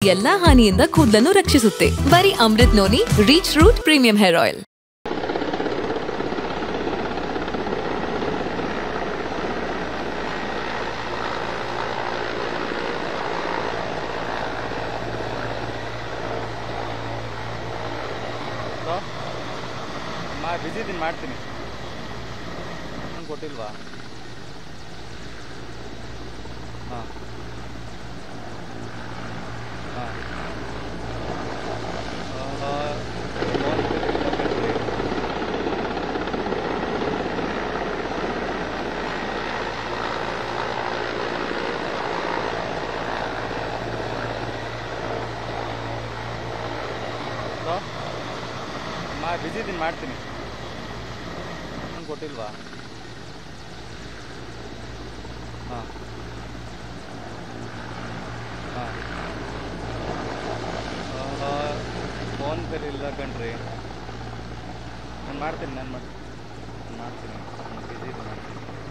ಎಲ್ಲಾ ಹಾನಿಯಿಂದ ಕೂದಲನ್ನು ರಕ್ಷಿಸುತ್ತೆ ಬರೀ Amrut noni reach root premium hair oil hello ಮಾ ಬಿಸಿ ಇದ್ದೀನಿ ಮಾಡ್ತೀನಿ ನಂಗೆ ಕೊಟ್ಟಿಲ್ವಾ ಹಾಂ ಹಾಂ ಫೋನ್ ಪೇ ಇಲ್ಲ ಕಣ್ರಿ ಹಲೋ ಮಾ ಬಿಸಿ ಇದ್ದೀನಿ ಮಾಡ್ತೀನಿ ನಂಗೆ ಕೊಟ್ಟಿಲ್ವಾ ಹಾಂ ಹಾಂ ಫೋನ್ ಪೇ ಇಲ್ಲ ಕಣ್ರಿ ನಾನು ಮಾಡ್ತೀನಿ ನಾನು ಮಾಡಿ ನಾನು ಮಾಡ್ತೀನಿ ಬಿಸಿ ಇದ್ದೀನಿ ಮಾಡ್ತೀನಿ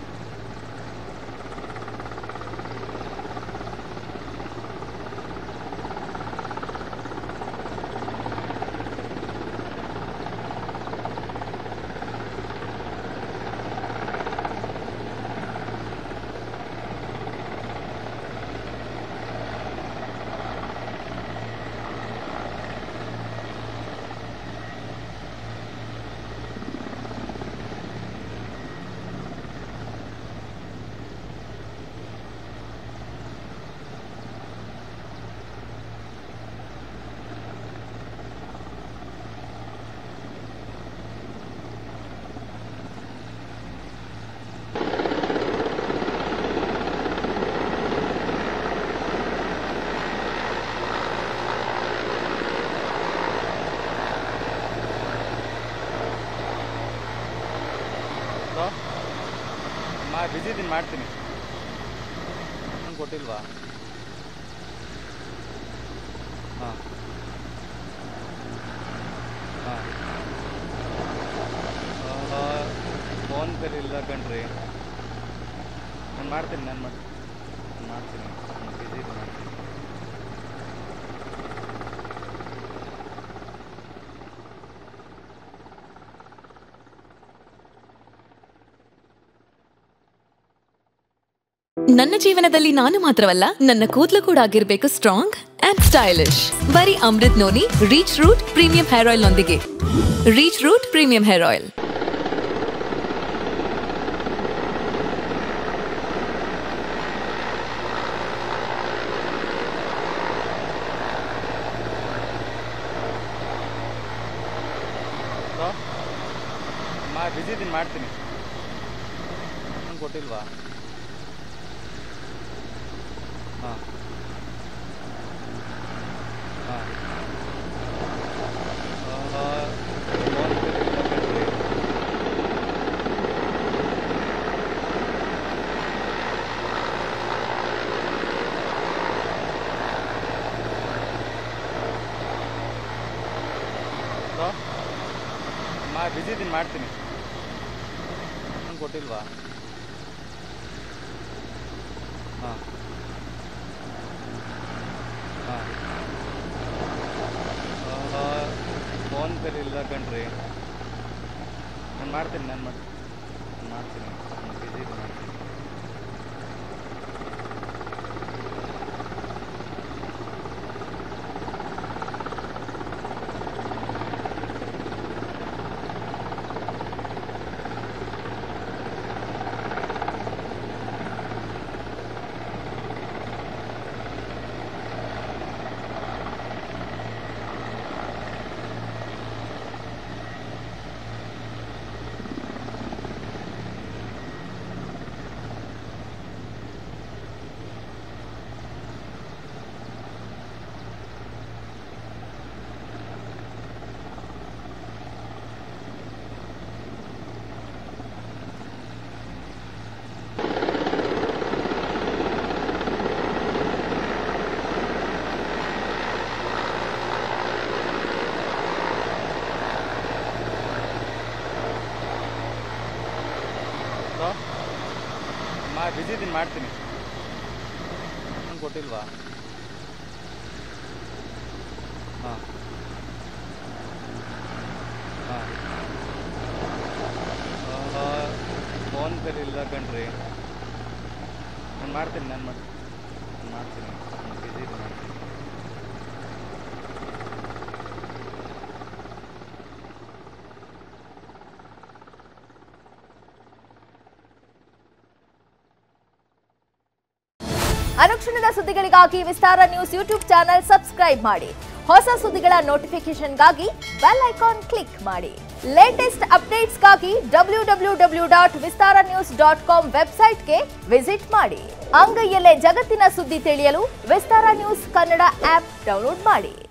ಹಲೋ ಮಾ ಬಿಸಿ ಇದ್ದೀನಿ ಮಾಡ್ತೀನಿ ನಂಗೆ ಕೊಟ್ಟಿಲ್ವಾ ಹಾಂ ಹಾಂ ಫೋನ್ ಪೇ ಇಲ್ಲ ಕಣ್ರಿ ನಾನು ಮಾಡ್ತೀನಿ ನಾನು ಮಾಡಿ ನಾನು ಮಾಡ್ತೀನಿ ಬಿಸಿ ಇದ್ದೀನಿ ಮಾಡ್ತೀನಿ ನನ್ನ ಜೀವನದಲ್ಲಿ ನಾನು ಮಾತ್ರವಲ್ಲ ನನ್ನ ಕೂದಲು ಕೂಡ ಆಗಿರ್ಬೇಕು ಸ್ಟ್ರಾಂಗ್ ಅಂಡ್ ಸ್ಟೈಲಿಶ್ ಬರೀ Amrut noni reach root premium hair oil ನೊಂದಿಗೆ reach root premium hair oil hello ಮಾ ಬಿಸಿ ಇದ್ದೀನಿ ಮಾಡ್ತೀನಿ ನಂಗೆ ಕೊಟ್ಟಿಲ್ವಾ ಹಾಂ ಹಾಂ ಫೋನ್ ಪೇ ಇಲ್ಲ ಕಣ್ರಿ ಹಲೋ ಮಾ ಬಿಸಿ ಇದ್ದೀನಿ ಮಾಡ್ತೀನಿ ನಂಗೆ ಕೊಟ್ಟಿಲ್ವಾ ಹಾಂ ಹಾಂ ಫೋನ್ ಪೇ ಇಲ್ಲ ಕಣ್ರಿ ನಾನು ಮಾಡ್ತೀನಿ ನಾನು ಮಾಡಿ ನಾನು ಮಾಡ್ತೀನಿ ಬಿಸಿ ಇದ್ದೀನಿ ಮಾಡ್ತೀನಿ ಹಲೋ ಮಾ ಬಿಸಿ ಇದ್ದೀನಿ ಮಾಡ್ತೀನಿ ನಂಗೆ ಕೊಟ್ಟಿಲ್ವಾ ಹಾಂ ಹಾಂ ಫೋನ್ ಪೇಲಿ ಇಲ್ಲ ಕಣ್ರಿ ನಾನು ಮಾಡ್ತೀನಿ ನಾನು ಮಾಡ್ತೀನಿ ನಾನು ಮಾಡ್ತೀನಿ ನಾನು ಬಿಸಿ ಇದೆ ಮಾಡ್ತೀನಿ ಅನುಕ್ಷಣದ ಸುದ್ದಿಗಳಿಗಾಗಿ Vistara news YouTube channel subscribe ಮಾಡಿ ಹೊಸ ಸುದ್ದಿಗಳ ನೋಟಿಫಿಕೇಶನ್ಗಾಗಿ ಬೆಲ್ ಐಕಾನ್ ಕ್ಲಿಕ್ ಮಾಡಿ ಲೇಟೆಸ್ಟ್ ಅಪ್ಡೇಟ್ಸ್ಗಾಗಿ W W W dot Vistara news dot com ವೆಬ್ಸೈಟ್ಗೆ ವಿಸಿಟ್ ಮಾಡಿ ಅಂಗೈಯಲ್ಲೇ ಜಗತ್ತಿನ ಸುದ್ದಿ ತಿಳಿಯಲು Vistara news Kannada app download ಮಾಡಿ